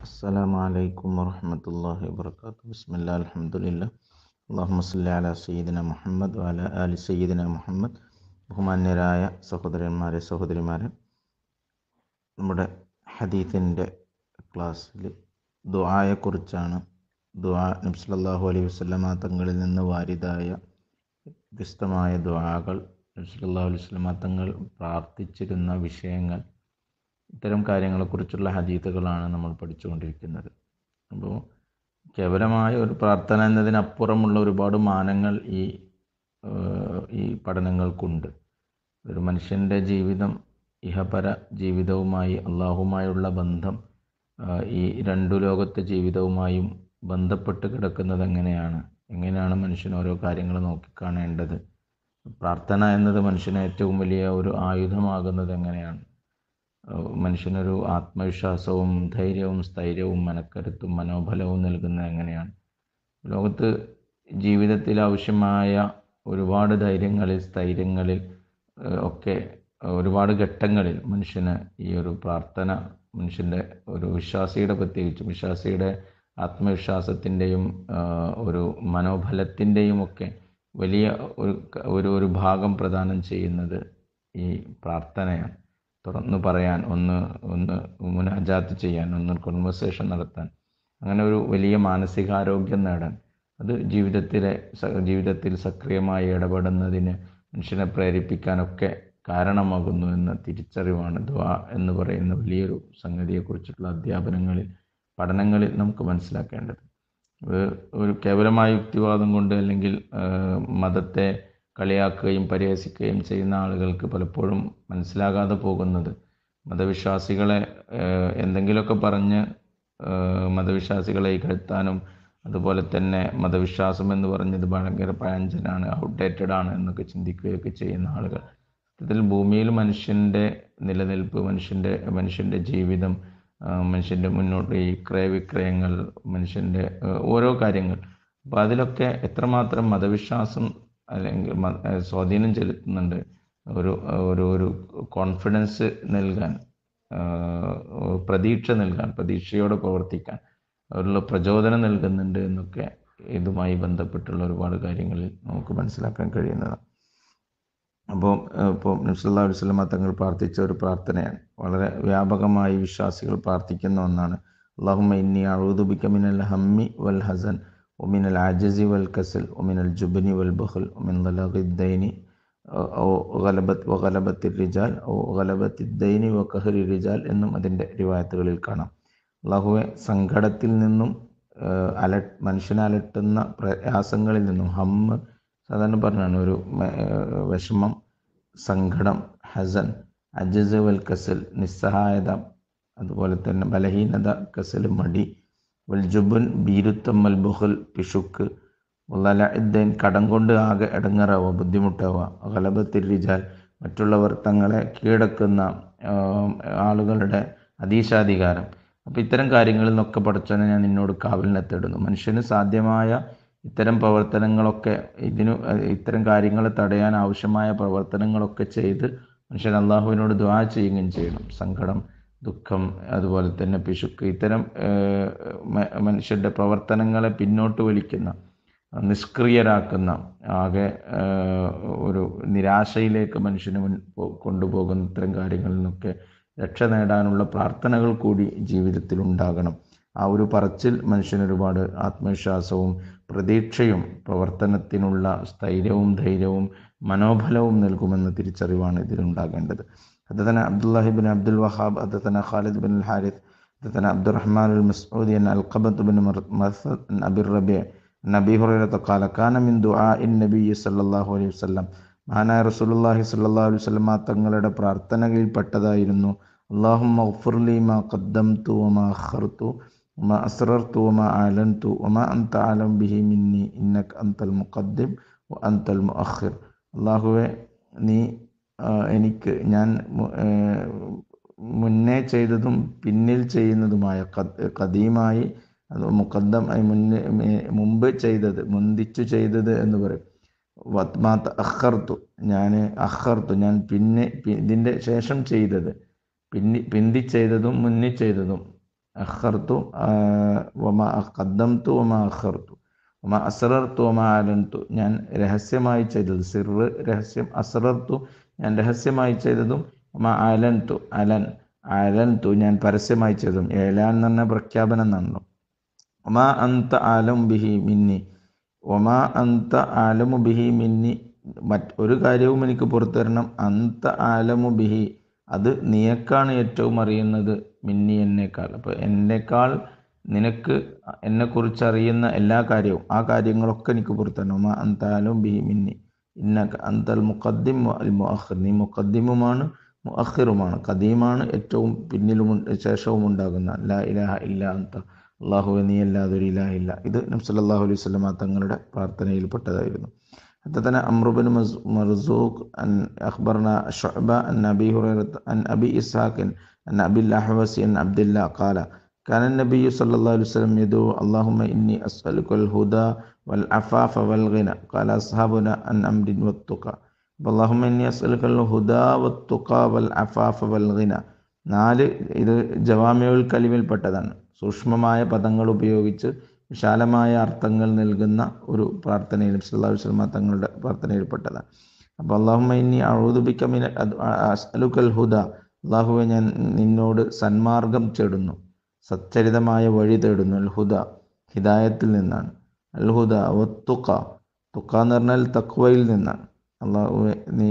السلام عليكم ورحمة الله وبركاته بسم الله الحمد لله اللهم صل على سيدنا മുഹമ്മദ് وعلى آل سيدنا മുഹമ്മദ് ബഹുമാന്യരായ സഹോദരന്മാരെ സഹോദരിമാരെ നമ്മുടെ ഹദീത്തിൻ്റെ ക്ലാസ്സിൽ ദുആയെക്കുറിച്ചാണ് ദുആ നബി സല്ലല്ലാഹു അലൈഹി വസല്ലമ തങ്ങളിൽ നിന്ന് വാരിതായ വ്യത്യസ്തമായ ദുആകൾ നബി സല്ലല്ലാഹു അലൈഹി വസല്ലമ തങ്ങൾ പ്രാർത്ഥിച്ചിരുന്ന വിഷയങ്ങൾ ഇത്തരം കാര്യങ്ങളെക്കുറിച്ചുള്ള ഹദീത്തുകളാണ് നമ്മൾ പഠിച്ചുകൊണ്ടിരിക്കുന്നത് അപ്പോൾ കേവലമായ ഒരു പ്രാർത്ഥന എന്നതിനപ്പുറമുള്ള ഒരുപാട് മാനങ്ങൾ ഈ ഏഹ്, ഈ പഠനങ്ങൾക്കുണ്ട് ഒരു മനുഷ്യൻ്റെ ജീവിതം ഇഹപര ജീവിതവുമായി അള്ളാഹുമായുള്ള ബന്ധം ആഹ്, ഈ രണ്ടു ലോകത്തെ ജീവിതവുമായും ബന്ധപ്പെട്ട് കിടക്കുന്നത് എങ്ങനെയാണ് എങ്ങനെയാണ് മനുഷ്യൻ ഓരോ കാര്യങ്ങൾ നോക്കിക്കാണേണ്ടത് പ്രാർത്ഥന എന്നത് മനുഷ്യന് ഏറ്റവും വലിയ ഒരു ആയുധമാകുന്നത് എങ്ങനെയാണ് ഏഹ് മനുഷ്യനൊരു ആത്മവിശ്വാസവും ധൈര്യവും സ്ഥൈര്യവും മനക്കരുത്തും മനോബലവും നൽകുന്നത് എങ്ങനെയാണ് ലോകത്ത് ജീവിതത്തിൽ ആവശ്യമായ ഒരുപാട് ധൈര്യങ്ങളിൽ സ്ഥൈര്യങ്ങളിൽ ഏഹ് ഒക്കെ ഒരുപാട് ഘട്ടങ്ങളിൽ മനുഷ്യന് ഈ ഒരു പ്രാർത്ഥന മനുഷ്യൻ്റെ ഒരു വിശ്വാസിയുടെ പ്രത്യേകിച്ചും വിശ്വാസിയുടെ ആത്മവിശ്വാസത്തിൻ്റെയും ഒരു മനോബലത്തിൻ്റെയും ഒക്കെ വലിയ ഒരു ഒരു ഒരു ഭാഗം പ്രദാനം ചെയ്യുന്നത് ഈ പ്രാർത്ഥനയാണ് തുറന്നു പറയാൻ ഒന്ന് ഒന്ന് മുനാജാത്ത് ചെയ്യാൻ ഒന്ന് കോൺവെർസേഷൻ നടത്താൻ അങ്ങനെ ഒരു വലിയ മാനസികാരോഗ്യം നേടാൻ അത് ജീവിതത്തിലെ സ- ജീവിതത്തിൽ സക്രിയമായി ഇടപെടുന്നതിന് മനുഷ്യനെ പ്രേരിപ്പിക്കാനൊക്കെ കാരണമാകുന്നു എന്ന തിരിച്ചറിവാണ് ദ്വാ എന്ന് പറയുന്ന വലിയൊരു സംഗതിയെക്കുറിച്ചിട്ടുള്ള അധ്യാപനങ്ങളിൽ പഠനങ്ങളിൽ നമുക്ക് മനസ്സിലാക്കേണ്ടത് ഇത് ഒരു കേവലമായ യുക്തിവാദം കൊണ്ട് അല്ലെങ്കിൽ ആ, മതത്തെ കളിയാക്കുകയും പരിഹസിക്കുകയും ചെയ്യുന്ന ആളുകൾക്ക് പലപ്പോഴും മനസ്സിലാകാതെ പോകുന്നത് മതവിശ്വാസികളെ ഏഹ്, എന്തെങ്കിലുമൊക്കെ പറഞ്ഞ് ഏഹ്, മതവിശ്വാസികളെ ഇകഴ്ത്താനും അതുപോലെ തന്നെ മതവിശ്വാസം എന്ന് പറഞ്ഞത് ഭയങ്കര പഴഞ്ചനാണ് ഔട്ട്ഡേറ്റഡ് ആണ് എന്നൊക്കെ ചിന്തിക്കുകയൊക്കെ ചെയ്യുന്ന ആളുകൾ സത്യത്തിൽ ഭൂമിയിൽ മനുഷ്യൻ്റെ നിലനിൽപ്പ് മനുഷ്യൻ്റെ മനുഷ്യൻ്റെ ജീവിതം ആ, മനുഷ്യൻ്റെ മുന്നോട്ട് ഈ ക്രയവിക്രയങ്ങൾ മനുഷ്യൻ്റെ ഏഹ്, ഓരോ കാര്യങ്ങൾ അപ്പോൾ അതിലൊക്കെ എത്രമാത്രം മതവിശ്വാസം അല്ലെങ്കിൽ മ- ഏഹ് സ്വാധീനം ചെലുത്തുന്നുണ്ട് ഒരു ഒരു ഒരു കോൺഫിഡൻസ് നൽകാൻ ആഹ് പ്രതീക്ഷ നൽകാൻ പ്രതീക്ഷയോടെ പ്രവർത്തിക്കാൻ അവരുള്ള പ്രചോദനം നൽകുന്നുണ്ട് എന്നൊക്കെ ഇതുമായി ബന്ധപ്പെട്ടുള്ള ഒരുപാട് കാര്യങ്ങളിൽ നമുക്ക് മനസ്സിലാക്കാൻ കഴിയുന്നതാണ് അപ്പോൾ ഇപ്പോൾ നബ്സല്ലാ വസ്ലമ തങ്ങൾ പ്രാർത്ഥിച്ച ഒരു പ്രാർത്ഥനയാണ് വളരെ വ്യാപകമായി വിശ്വാസികൾ പ്രാർത്ഥിക്കുന്ന ഒന്നാണ് അള്ളാഹുമ്മ ഇന്നി അഴുതുബിക്ക മിനൽ ഹമ്മി വൽ ഹസൻ ومن العجز والكسل ومن الجبن والبخل ومن ضلاغ الدين أو غلبت وغلبت الرجال أو غلبت الدين وقهر الرجال എന്നും അതിൻ്റെ റിവായത്തുകളിൽ കാണാം അള്ളാഹുവെ സങ്കടത്തിൽ നിന്നും ഏഹ്, അല മനുഷ്യനെ അലട്ടുന്ന പ്രയാസങ്ങളിൽ നിന്നും ഹമ്മ് സാധാരണ പറഞ്ഞാണ് ഒരു മ- ഏഹ്, വിഷമം സങ്കടം ഹസൻ അജസ് വൽ കസൽ നിസ്സഹായത അതുപോലെ തന്നെ ബലഹീനത കസൽ മടി വൽ ജുബുൻ ഭീരുത്വം വൽ ബുഹൽ പിശുക്ക് വലഇദ്ദൈൻ കടം കൊണ്ട് ആകെ ഇടങ്ങറാവുക ബുദ്ധിമുട്ടാവുക ഗലബത്തിൽ റിജാൽ മറ്റുള്ളവർ തങ്ങളെ കീഴടക്കുന്ന ആം, ആളുകളുടെ അതീശാധികാരം അപ്പോൾ ഇത്തരം കാര്യങ്ങളിൽ നിന്നൊക്കെ പഠിച്ചവനെ ഞാൻ നിന്നോട് കാവലിനെ തേടുന്നു മനുഷ്യന് സാധ്യമായ ഇത്തരം പ്രവർത്തനങ്ങളൊക്കെ ഇതിനു അഹ് ഇത്തരം കാര്യങ്ങൾ തടയാൻ ആവശ്യമായ പ്രവർത്തനങ്ങളൊക്കെ ചെയ്ത് മനുഷ്യൻ അള്ളാഹുവിനോട് ദ്വാ ചെയ്യുകയും ചെയ്യണം സങ്കടം ദുഃഖം അതുപോലെ തന്നെ പിശുക്ക് ഇത്തരം ഏഹ്, മ- മനുഷ്യരുടെ പ്രവർത്തനങ്ങളെ പിന്നോട്ട് വലിക്കുന്ന നിഷ്ക്രിയരാക്കുന്ന ആകെ ഏഹ്, ഒരു നിരാശയിലേക്ക് മനുഷ്യനെ മുൻ പോ- കൊണ്ടുപോകുന്ന ഇത്തരം കാര്യങ്ങളിൽ നിന്നൊക്കെ രക്ഷ നേടാനുള്ള പ്രാർത്ഥനകൾ കൂടി ജീവിതത്തിൽ ഉണ്ടാകണം ആ ഒരു പറച്ചിൽ മനുഷ്യന് ഒരുപാട് ആത്മവിശ്വാസവും പ്രതീക്ഷയും പ്രവർത്തനത്തിനുള്ള സ്ഥൈര്യവും ധൈര്യവും മനോബലവും നൽകുമെന്ന തിരിച്ചറിവാണ് ഇതിലുണ്ടാകേണ്ടത് حدثنا عبد الله بن عبد الوهاب حدثنا خالد بن الحارث حدثنا عبد الرحمن المسعودي عن القبة بن مر- مرثد عن أبي الربيع عن أبي هريرة قال كان من دعاء النبي صلى الله عليه وسلم മഹാനായ റസൂലുള്ളാഹി സ്വല്ലല്ലാഹു അലൈഹി വസല്ലമ തങ്ങളുടെ പ്രാർത്ഥനകളിൽ പെട്ടതായിരുന്നു അല്ലാഹുമ്മ ഗ്ഫിർലി മാ ഖദ്ദംതു വമാ അഖർതു വമാ അസ്റർതു വമാ അലൻതു വമാ അൻത അലം ബിഹി മിന്നി ഇന്നക അൻതൽ മുഖദ്ദിം വ അൻതൽ മുഅഖിർ അല്ലാഹുവേ നീ ആ, എനിക്ക് ഞാൻ മു- ഏ, മുന്നേ ചെയ്തതും പിന്നിൽ ചെയ്യുന്നതുമായ ഖദ്- ഖദീമായി അത് മുഖദ്ദം ആയി മുന്നേ മേ- മുമ്പ് ചെയ്തത് മുന്തിച്ചു ചെയ്തത് എന്ന് പറയും വത്മാത്ത് അഖർത്തു ഞാൻ അഖർത്തു ഞാൻ പിന്നെ പി- ഇതിൻ്റെ ശേഷം ചെയ്തത് പിന്നി പിന്തി ചെയ്തതും മുന്നി ചെയ്തതും അഖർതു വമ ഖദ്ദംതു വമ അഖർതു വമ അസ്റർതു വമ ആലൻതു ഞാൻ രഹസ്യമായി ചെയ്തത് സിറ് രഹസ്യം അസ്റർതു ഞാൻ രഹസ്യമായി ചെയ്തതും വമ ആലൻതു അലൻ ആലൻതു ഞാൻ പരസ്യമായി ചെയ്തതും ഏലാൻ എന്ന് പറഞ്ഞ പ്രഖ്യാപനം എന്നാണല്ലോ ഒമാ അന്ത ആലം ബിഹി മിന്നി ഒമാ അന്ത ആലമു ബിഹി മിന്നി മറ്റ് ഒരു കാര്യവും എനിക്ക് പുറത്തു തരണം അന്ത ആലമു ബിഹി അത് നീക്കാണ് ഏറ്റവും അറിയുന്നത് മിന്നി എന്നേക്കാൾ അപ്പോൾ എന്നേക്കാൾ നിനക്ക് എന്നെക്കുറിച്ച് അറിയുന്ന എല്ലാ കാര്യവും ആ കാര്യങ്ങളൊക്കെ എനിക്ക് പുറത്തു തരണം ഒമാ അന്ത ആലം ബിഹി മിന്നി ഇന്നക അന്തൽ മുഖദ്ദിം അൽ മുഅഖിർ നീ മുഖദ്ദിമുമാണ് മുഅഖിറുമാണ് കദീമാണ് ഏറ്റവും പിന്നിലും ശേഷവും ഉണ്ടാകുന്ന ലാ ഇലാഹ ഇല്ല അന്ത അള്ളാഹുവെ നീ അല്ലാതെ ഒരു ഇലാഹില്ല ഇത് നബ്സല്ലാഹു അലൈഹി സ്വലമ തങ്ങളുടെ പ്രാർത്ഥനയിൽപ്പെട്ടതായിരുന്നു حدثنا عمرو بن مرزوق أن أخبرنا شعبة أن أبي هريرة أن أبي إسحاق أن أبي الأحوص أن عبد الله قال كان النبي صلى الله عليه وسلم يدعو اللهم إني أسألك الهدى والعفاف والغنى قال أصحابنا أن أمر والتقى اللهم إني أسألك الهدى والتقى والعفاف والغنى നാല് ഇത് ജവാമിയുൽ കലിമിൽപ്പെട്ടതാണ് സൂക്ഷ്മമായ പദങ്ങൾ ഉപയോഗിച്ച് വിശാലമായ അർത്ഥങ്ങൾ നൽകുന്ന ഒരു പ്രാർത്ഥനയിൽ സല്ലല്ലാഹു അലൈഹി വസല്ലം തങ്ങളുടെ പ്രാർത്ഥനയിൽപ്പെട്ടതാണ് അപ്പോൾ അള്ളാഹുമ്മ ഇന്നി അഴുതുബിക്കമിന അസ്അലുക്കൽ ഹുദ അള്ളാഹുവെ ഞാൻ നിന്നോട് സന്മാർഗം തേടുന്നു സച്ചരിതമായ വഴി തേടുന്നു അൽ ഹുദ ഹിദായത്തിൽ നിന്നാണ് അൽ ഹുദ വത്തുക്ക തുക്ക എന്ന് പറഞ്ഞാൽ തക്വയിൽ നിന്നാണ് അള്ളാഹുവെ നീ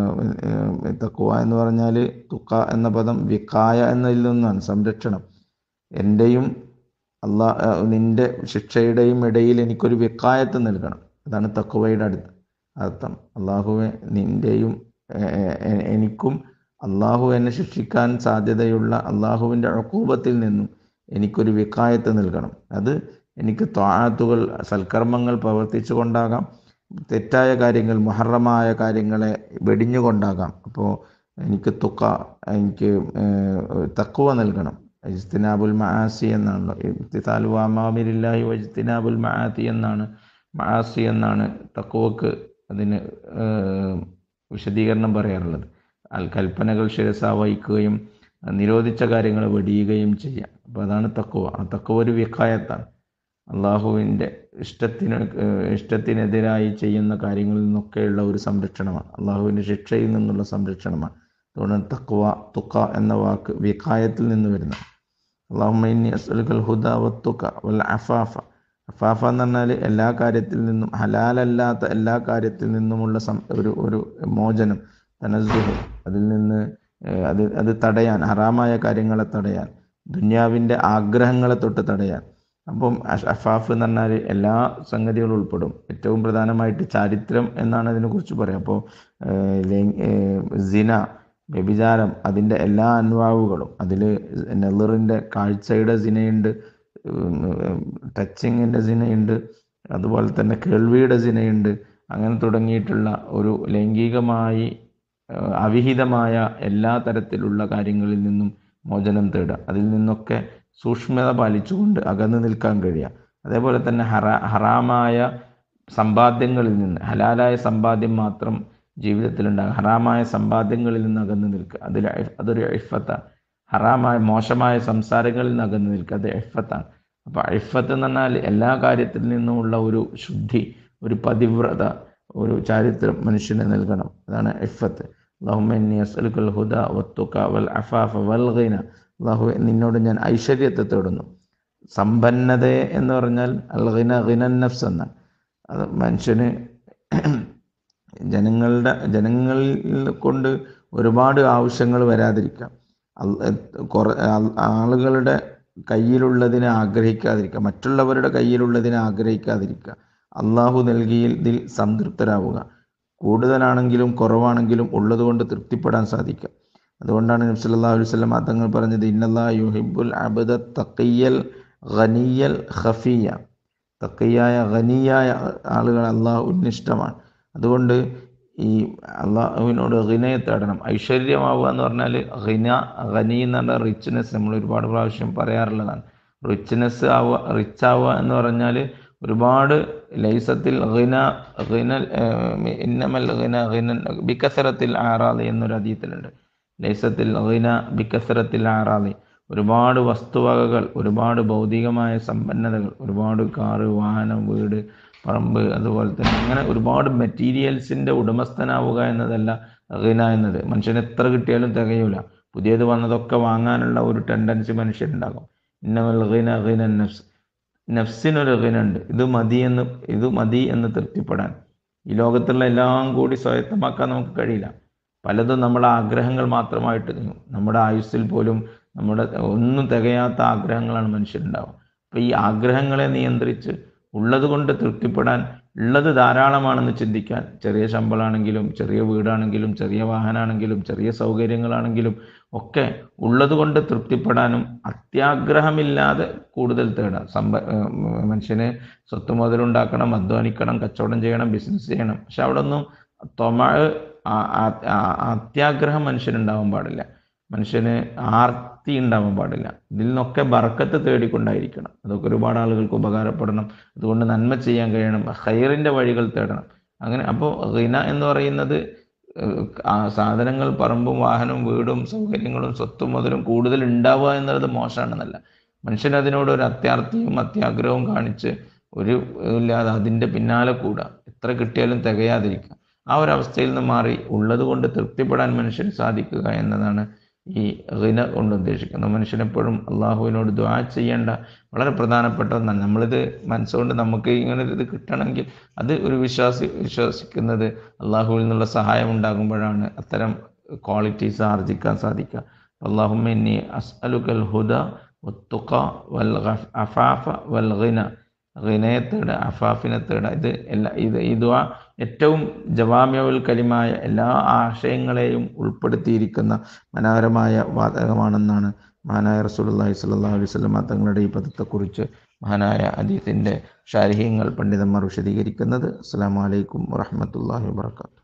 തക്വ എന്ന് പറഞ്ഞാൽ തുക്ക എന്ന പദം വിക്കായ എന്നതിൽ നിന്നാണ് സംരക്ഷണം എൻ്റെയും അള്ളാ നിന്റെ ശിക്ഷയുടെയും ഇടയിൽ എനിക്കൊരു വിക്കായത്ത് നൽകണം അതാണ് തക്കുവയുടെ അടുത്ത് അർത്ഥം അള്ളാഹുവെ നിന്റെയും എനിക്കും അള്ളാഹു എന്നെ ശിക്ഷിക്കാൻ സാധ്യതയുള്ള അള്ളാഹുവിൻ്റെ അക്കൂപത്തിൽ നിന്നും എനിക്കൊരു വിക്കായത്ത് നൽകണം അത് എനിക്ക് ത്വാഴത്തുകൾ സൽക്കർമ്മങ്ങൾ പ്രവർത്തിച്ചു കൊണ്ടാകാം തെറ്റായ കാര്യങ്ങൾ മുഹറമായ കാര്യങ്ങളെ വെടിഞ്ഞുകൊണ്ടാകാം അപ്പോൾ എനിക്ക് തുക്ക എനിക്ക് തക്കുവ നൽകണം ഇജ്തിനാബുൽ മആസി എന്നാണല്ലോ ഇബ്തിസാലു അമാമിരില്ലാഹി വജ്തിനാബുൽ മആത്തി എന്നാണ് മആസി എന്നാണ് തക്കുവക്ക് അതിന് വിശദീകരണം പറയാറുള്ളത് അൽ കൽപ്പനകൾ ശിരസ വഹിക്കുകയും നിരോധിച്ച കാര്യങ്ങൾ വെടിയുകയും ചെയ്യാം അപ്പോൾ അതാണ് തക്കുവ ആ തക്കുവ ഒരു വിക്കായത്താണ് അള്ളാഹുവിൻ്റെ ഇഷ്ടത്തിന് ഇഷ്ടത്തിനെതിരായി ചെയ്യുന്ന കാര്യങ്ങളിൽ നിന്നൊക്കെയുള്ള ഒരു സംരക്ഷണമാണ് അള്ളാഹുവിൻ്റെ ശിക്ഷയിൽ നിന്നുള്ള സംരക്ഷണമാണ് അതുകൊണ്ട് തക്വ തുക്ക എന്ന വാക്ക് വിഖായത്തിൽ നിന്ന് വരുന്ന അള്ളാഹുമൈനി അസ്ലുൽ ഹുദ വത്തുക്ക വൽ അഫാഫ അഫാഫ എന്ന് പറഞ്ഞാൽ എല്ലാ കാര്യത്തിൽ നിന്നും ഹലാലല്ലാത്ത എല്ലാ കാര്യത്തിൽ നിന്നുമുള്ള സം ഒരു ഒരു മോചനം തനസുഹ് അതിൽ നിന്ന് അത് അത് തടയാൻ ഹറാമായ കാര്യങ്ങളെ തടയാൻ ദുന്യാവിൻ്റെ ആഗ്രഹങ്ങളെ തൊട്ട് തടയാൻ അപ്പം അഫാഫ് എന്ന് പറഞ്ഞാൽ എല്ലാ സംഗതികളും ഉൾപ്പെടും ഏറ്റവും പ്രധാനമായിട്ട് ചാരിത്രം എന്നാണ് അതിനെക്കുറിച്ച് പറയുക അപ്പോൾ സിന വ്യഭിചാരം അതിൻ്റെ എല്ലാ അൻവാവുകളും അതിൽ നെല്ലറിൻ്റെ കാഴ്ചയുടെ സിനയുണ്ട് ടച്ചിങ്ങിൻ്റെ സിനയുണ്ട് അതുപോലെ തന്നെ കേൾവിയുടെ സിനയുണ്ട് അങ്ങനെ തുടങ്ങിയിട്ടുള്ള ഒരു ലൈംഗികമായി അവിഹിതമായ എല്ലാ തരത്തിലുള്ള കാര്യങ്ങളിൽ നിന്നും മോചനം തേടുക അതിൽ നിന്നൊക്കെ സൂക്ഷ്മത പാലിച്ചുകൊണ്ട് അകന്നു നിൽക്കാൻ കഴിയുക അതേപോലെ തന്നെ ഹറ ഹറാമായ സമ്പാദ്യങ്ങളിൽ നിന്ന് ഹലാലായ സമ്പാദ്യം മാത്രം ജീവിതത്തിലുണ്ടാകും ഹറാമായ സമ്പാദ്യങ്ങളിൽ നിന്ന് അകന്നു നിൽക്കുക അതിൽ അതൊരു ഇഫത്താണ് ഹറാമായ മോശമായ സംസാരങ്ങളിൽ നിന്ന് അകന്നു നിൽക്കുക അത് ഇഫത്താണ് അപ്പോൾ ഇഫത്ത് എന്ന് പറഞ്ഞാൽ എല്ലാ കാര്യത്തിൽ നിന്നുമുള്ള ഒരു ശുദ്ധി ഒരു പതിവ്രത ഒരു ചാരിത്രം മനുഷ്യന് നൽകണം അതാണ് ഇഫത്ത് അള്ളാഹുമ്മി അസ്അലുൽ ഹുദ വത്തുക വൽ അഫാഫ വൽ ഗൈന അള്ളാഹു നിന്നോട് ഞാൻ ഐശ്വര്യത്തെ തേടുന്നു സമ്പന്നതയെ എന്ന് പറഞ്ഞാൽ അൽ ഗിന ഗിനൻ നഫ്സ് എന്നാണ് അത് മനുഷ്യന് ജനങ്ങളുടെ ജനങ്ങളിൽ കൊണ്ട് ഒരുപാട് ആവശ്യങ്ങൾ വരാതിരിക്കാം കുറേ ആളുകളുടെ കയ്യിലുള്ളതിനെ ആഗ്രഹിക്കാതിരിക്കുക മറ്റുള്ളവരുടെ കയ്യിലുള്ളതിനെ ആഗ്രഹിക്കാതിരിക്കുക അള്ളാഹു നൽകിയതിൽ സംതൃപ്തരാവുക കൂടുതലാണെങ്കിലും കുറവാണെങ്കിലും ഉള്ളതുകൊണ്ട് തൃപ്തിപ്പെടാൻ സാധിക്കുക അതുകൊണ്ടാണ് നബി സല്ലല്ലാഹു അലൈഹി വസല്ലം തങ്ങൾ പറഞ്ഞത് ഇന്നല്ലാ യുഹിബുൽ അബ്ദ തഖിയൽ ഖനിയൽ ഖഫിയ തഖിയായ ഖനിയായ ആളുകൾ അള്ളാഹുവിന് ഇഷ്ടമാണ് അതുകൊണ്ട് ഈ അള്ളാഹുവിനോട് ഹിനയെ തേടണം ഐശ്വര്യമാവുക എന്ന് പറഞ്ഞാൽ ഹിന ഖനി എന്ന് പറഞ്ഞാൽ റിച്ച്നെസ് നമ്മൾ ഒരുപാട് പ്രാവശ്യം പറയാറുള്ളതാണ് റിച്ച്നെസ് ആവുക റിച്ച് ആവുക എന്ന് പറഞ്ഞാൽ ഒരുപാട് ലൈസത്തിൽ ഹിന ഹിനൽ ഇന്നമൽ ഹിന ഹിനൻ ബിക്കസരത്തിൽ ആറാളി എന്നൊരു അതീത്തിലുണ്ട് ലൈസത്തിൽ ഹിന ബിക്കസരത്തിൽ ആറാളി ഒരുപാട് വസ്തുവകകൾ ഒരുപാട് ഭൗതികമായ സമ്പന്നതകൾ ഒരുപാട് കാറ് വാഹനം വീട് പറമ്പ് അതുപോലെ തന്നെ അങ്ങനെ ഒരുപാട് മെറ്റീരിയൽസിൻ്റെ ഉടമസ്ഥനാവുക എന്നതല്ല ഗിന എന്നത് മനുഷ്യന് എത്ര കിട്ടിയാലും തികയൂല പുതിയത് വന്നതൊക്കെ വാങ്ങാനുള്ള ഒരു ടെൻഡൻസി മനുഷ്യനുണ്ടാകും ഇന്നമൽ ഗിന ഗിന നഫ്സ് നഫ്സിനൊരു ഗിനുണ്ട് ഇത് മതി എന്ന് ഇത് മതി എന്ന് തൃപ്തിപ്പെടാൻ ഈ ലോകത്തുള്ള എല്ലാം കൂടി സ്വായത്തമാക്കാൻ നമുക്ക് കഴിയില്ല പലതും നമ്മുടെ ആഗ്രഹങ്ങൾ മാത്രമായിട്ട് നിൽക്കും നമ്മുടെ ആയുസ്സിൽ പോലും നമ്മുടെ ഒന്നും തികയാത്ത ആഗ്രഹങ്ങളാണ് മനുഷ്യരുണ്ടാവുക അപ്പോൾ ഈ ആഗ്രഹങ്ങളെ നിയന്ത്രിച്ച് ഉള്ളത് കൊണ്ട് തൃപ്തിപ്പെടാൻ ഉള്ളത് ധാരാളമാണെന്ന് ചിന്തിക്കാൻ ചെറിയ ശമ്പളമാണെങ്കിലും ചെറിയ വീടാണെങ്കിലും ചെറിയ വാഹനമാണെങ്കിലും ചെറിയ സൗകര്യങ്ങളാണെങ്കിലും ഒക്കെ ഉള്ളത് കൊണ്ട് തൃപ്തിപ്പെടാനും അത്യാഗ്രഹമില്ലാതെ കൂടുതൽ തേടാം സമ്പ മനുഷ്യന് സ്വത്ത് മുതലുണ്ടാക്കണം അധ്വാനിക്കണം കച്ചവടം ചെയ്യണം ബിസിനസ് ചെയ്യണം പക്ഷെ അവിടെ ഒന്നും തൊമഴ് അത്യാഗ്രഹം മനുഷ്യനുണ്ടാവാൻ പാടില്ല മനുഷ്യന് ആർത്തി ഉണ്ടാവാൻ പാടില്ല ഇതിൽ നിന്നൊക്കെ ബറക്കത്ത് തേടിക്കൊണ്ടായിരിക്കണം അതൊക്കെ ഒരുപാട് ആളുകൾക്ക് ഉപകാരപ്പെടണം അതുകൊണ്ട് നന്മ ചെയ്യാൻ കഴിയണം ഹൈറിൻ്റെ വഴികൾ തേടണം അങ്ങനെ അപ്പോൾ റിന എന്ന് പറയുന്നത് ആ സാധനങ്ങൾ പറമ്പും വാഹനവും വീടും സൗകര്യങ്ങളും സ്വത്തും മുതലും കൂടുതൽ ഉണ്ടാവുക എന്നുള്ളത് മോശമാണെന്നല്ല മനുഷ്യൻ അതിനോട് ഒരു അത്യാർത്ഥിയും അത്യാഗ്രഹവും കാണിച്ച് ഒരു ഇല്ലാതെ അതിൻ്റെ പിന്നാലെ കൂടുക എത്ര കിട്ടിയാലും തികയാതിരിക്കുക ആ ഒരു അവസ്ഥയിൽ നിന്ന് മാറി ഉള്ളത് കൊണ്ട് തൃപ്തിപ്പെടാൻ മനുഷ്യന് സാധിക്കുക എന്നതാണ് ഈ റിന കൊണ്ട് ഉദ്ദേശിക്കുന്നത് മനുഷ്യനെപ്പോഴും അള്ളാഹുവിനോട് ദ്വാ ചെയ്യേണ്ട വളരെ പ്രധാനപ്പെട്ട ഒന്നാണ് നമ്മളിത് മനസ്സുകൊണ്ട് നമുക്ക് ഇങ്ങനെ ഒരു ഇത് കിട്ടണമെങ്കിൽ അത് ഒരു വിശ്വാസി വിശ്വസിക്കുന്നത് അള്ളാഹുവിൽ നിന്നുള്ള സഹായം ഉണ്ടാകുമ്പോഴാണ് അത്തരം ക്വാളിറ്റീസ് ആർജിക്കാൻ സാധിക്കുക അള്ളാഹുമ്മി അസ്അലുക്കൽ ഹുദ ഒത്തുക്ക വൽ അഫാഫ വൽ ഗിന ഗിനയെ തേടുക അഫാഫിനെ തേടുക ഇത് എല്ലാ ഇത് ഈ ദ്വാ ഏറ്റവും ജവാമ്യവുൽ കലിമായ എല്ലാ ആശയങ്ങളെയും ഉൾപ്പെടുത്തിയിരിക്കുന്ന മനോഹരമായ വാചകമാണെന്നാണ് മഹാനായ റസൂലുള്ളാഹി സ്വല്ലല്ലാഹു അലൈഹി വസല്ലം തങ്ങളുടെ ഈ പദത്തെക്കുറിച്ച് മഹാനായ അദീത്തിൻ്റെ ഷാരിഹ്യങ്ങൾ പണ്ഡിതന്മാർ വിശദീകരിക്കുന്നത് അസ്സാം വലൈക്കും വറഹമത്തല്ലാഹി വാബർക്കാത്തു